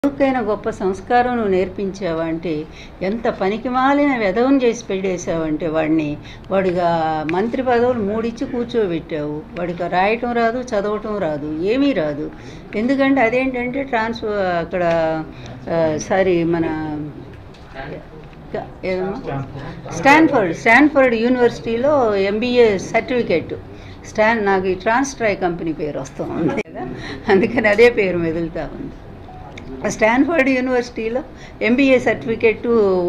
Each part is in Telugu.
కొడుకైన గొప్ప సంస్కారం నువ్వు నేర్పించావా అంటే ఎంత పనికిమాలిన వెధవం చేసి పెట్టేశావంటే వాడిని వాడిగా మంత్రి పదవులు మూడిచ్చి కూర్చోబెట్టావు వాడికి రాయటం రాదు చదవటం రాదు ఏమీ రాదు ఎందుకంటే అదేంటంటే ట్రాన్స్ఫర్ అక్కడ ఆ, సారీ మన ఏదమ్మా స్టాన్ఫర్డ్ స్టాన్ఫర్డ్ యూనివర్సిటీలో ఎంబీఏ సర్టిఫికేట్ స్టాన్ నాకు ఈ ట్రాన్స్ట్రై కంపెనీ పేరు వస్తూ ఉంది కదా అందుకని అదే పేరు మెదులుతా ఉంది స్టాన్ఫర్డ్ యూనివర్సిటీలో ఎంబీఏ సర్టిఫికెట్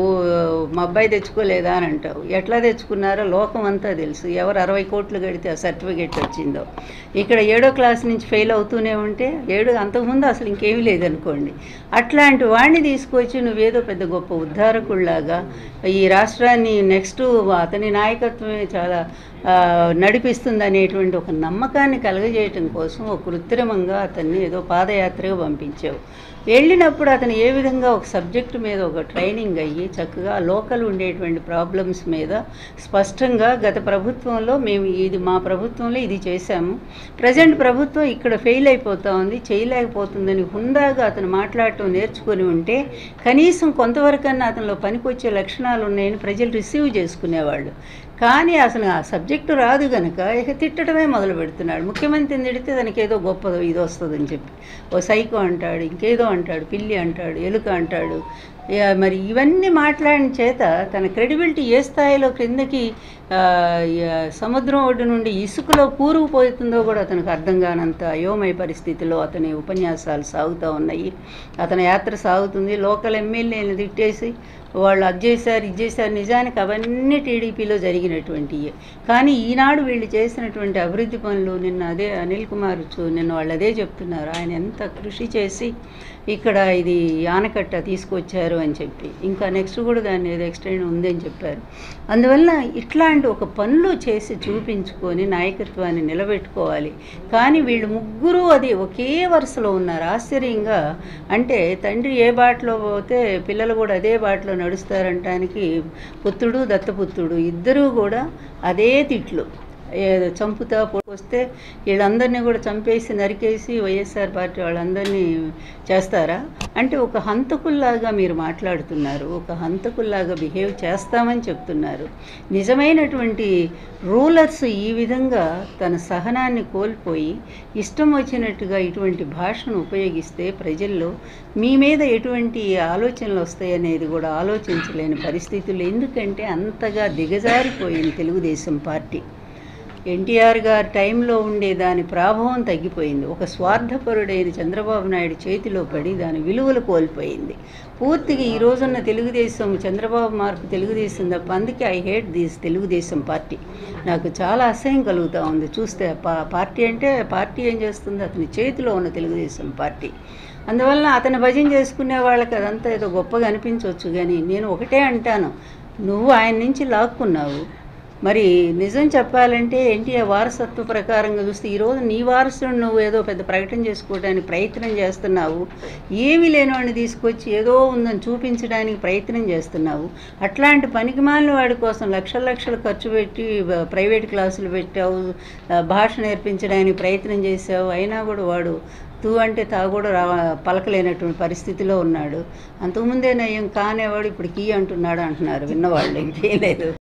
మా అబ్బాయి తెచ్చుకోలేదా అని అంటావు ఎట్లా తెచ్చుకున్నారో లోకం అంతా తెలుసు ఎవరు అరవై కోట్లు కడితే ఆ సర్టిఫికెట్ వచ్చిందో ఇక్కడ ఏడో క్లాస్ నుంచి ఫెయిల్ అవుతూనే ఉంటే ఏడు అంతకుముందు అసలు ఇంకేమీ లేదనుకోండి అట్లాంటి వాడిని తీసుకొచ్చి నువ్వేదో పెద్ద గొప్ప ఉద్ధారకుల్లాగా ఈ రాష్ట్రాన్ని నెక్స్ట్ అతని నాయకత్వమే చాలా ఆ, నడిపిస్తుంది అనేటువంటి ఒక నమ్మకాన్ని కలగజేయటం కోసం ఒక కృత్రిమంగా అతన్ని ఏదో పాదయాత్రగా పంపించావు వెళ్ళినప్పుడు అతను ఏ విధంగా ఒక సబ్జెక్టు మీద ఒక ట్రైనింగ్ అయ్యి చక్కగా లోకల్ ఉండేటువంటి ప్రాబ్లమ్స్ మీద స్పష్టంగా గత ప్రభుత్వంలో మేము ఇది మా ప్రభుత్వంలో ఇది చేశాము ప్రజెంట్ ప్రభుత్వం ఇక్కడ ఫెయిల్ అయిపోతా ఉంది చేయలేకపోతుందని హుందాగా అతను మాట్లాడటం నేర్చుకొని ఉంటే కనీసం కొంతవరకన్నా అతనిలో పనికొచ్చే లక్షణాలు ఉన్నాయని ప్రజలు రిసీవ్ చేసుకునేవాళ్ళు కానీ అసలు ఆ సబ్జెక్టు రాదు గనక ఇక తిట్టడమే మొదలు పెడుతున్నాడు ముఖ్యమంత్రిని తిడితే తనకి ఏదో గొప్పదో ఇది వస్తుందని చెప్పి ఓ సైకో అంటాడు ఇంకేదో అంటాడు పిల్లి అంటాడు ఎలుక అంటాడు ఇక మరి ఇవన్నీ మాట్లాడిన చేత తన క్రెడిబిలిటీ ఏ స్థాయిలో క్రిందకి ఆ, ఇక సముద్రం ఒడ్డు నుండి ఇసుకలో కూరుకుపోతుందో కూడా అతనికి అర్థం కానంత అయోమయ పరిస్థితిలో అతని ఉపన్యాసాలు సాగుతూ ఉన్నాయి అతని యాత్ర సాగుతుంది లోకల్ ఎమ్మెల్యేని తిట్టేసి వాళ్ళు అది చేశారు ఇది చేశారు నిజానికి అవన్నీ టీడీపీలో జరిగినటువంటివి కానీ ఈనాడు వీళ్ళు చేసినటువంటి అభివృద్ధి పనులు నిన్న అదే అనిల్ కుమార్ చూ- నిన్న వాళ్ళు అదే చెప్తున్నారు ఆయన ఎంత కృషి చేసి ఇక్కడ ఇది ఆనకట్ట తీసుకొచ్చారు అని చెప్పి ఇంకా నెక్స్ట్ కూడా దాన్ని ఏదో ఎక్స్టెండ్ ఉందని చెప్పారు అందువల్ల ఇట్లాంటి ఒక పనులు చేసి చూపించుకొని నాయకత్వాన్ని నిలబెట్టుకోవాలి కానీ వీళ్ళు ముగ్గురు అది ఒకే వరుసలో ఉన్నారు ఆశ్చర్యంగా అంటే తండ్రి ఏ బాటలో పోతే పిల్లలు కూడా అదే బాటలో నడుస్తారంటానికి పుత్రుడు దత్తపుత్రుడు ఇద్దరూ కూడా అదే తిట్లు ఏదో చంపుతా వస్తే వీళ్ళందరినీ కూడా చంపేసి నరికేసి వైఎస్ఆర్ పార్టీ వాళ్ళందరినీ చేస్తారా అంటే ఒక హంతకుల్లాగా మీరు మాట్లాడుతున్నారు ఒక హంతకుల్లాగా బిహేవ్ చేస్తామని చెప్తున్నారు నిజమైనటువంటి రూలర్స్ ఈ విధంగా తన సహనాన్ని కోల్పోయి ఇష్టం వచ్చినట్టుగా ఇటువంటి భాషను ఉపయోగిస్తే ప్రజల్లో మీ మీద ఎటువంటి ఆలోచనలు వస్తాయనేది కూడా ఆలోచించలేని పరిస్థితులు ఎందుకంటే అంతగా దిగజారిపోయింది తెలుగుదేశం పార్టీ ఎన్టీఆర్ గారి టైంలో ఉండే దాని ప్రాభవం తగ్గిపోయింది ఒక స్వార్థపరుడైన చంద్రబాబు నాయుడు చేతిలో పడి దాని విలువలు కోల్పోయింది పూర్తిగా ఈ రోజున్న తెలుగుదేశం చంద్రబాబు మార్పు తెలుగుదేశం తప్ప అందుకే I hate this Telugu Desam party నాకు చాలా అసహ్యం కలుగుతూ ఉంది చూస్తే పా పార్టీ అంటే పార్టీ ఏం చేస్తుంది అతని చేతిలో ఉన్న తెలుగుదేశం పార్టీ అందువలన అతను భజన చేసుకునే వాళ్ళకి అదంతా ఏదో గొప్పగా అనిపించవచ్చు కానీ నేను ఒకటే అంటాను నువ్వు ఆయన నుంచి లాక్కున్నావు మరి నిజం చెప్పాలంటే ఎన్టీఆర్ వారసత్వ ప్రకారంగా చూస్తే ఈరోజు నీ వారసుడు నువ్వు ఏదో పెద్ద ప్రకటన చేసుకోవడానికి ప్రయత్నం చేస్తున్నావు ఏమీ లేనివాడిని తీసుకొచ్చి ఏదో ఉందని చూపించడానికి ప్రయత్నం చేస్తున్నావు అట్లాంటి పనికిమాలిన వాడి కోసం లక్షల లక్షలు ఖర్చు పెట్టి బ- ప్రైవేట్ క్లాసులు పెట్టావు ఆ, భాష నేర్పించడానికి ప్రయత్నం చేసావు అయినా కూడా వాడు తూ అంటే తా కూడా రా పలకలేనటువంటి పరిస్థితిలో ఉన్నాడు అంతకుముందే నయం కానేవాడు ఇప్పుడు కీ అంటున్నాడు అంటున్నారు విన్నవాళ్ళు ఇంకేం లేదు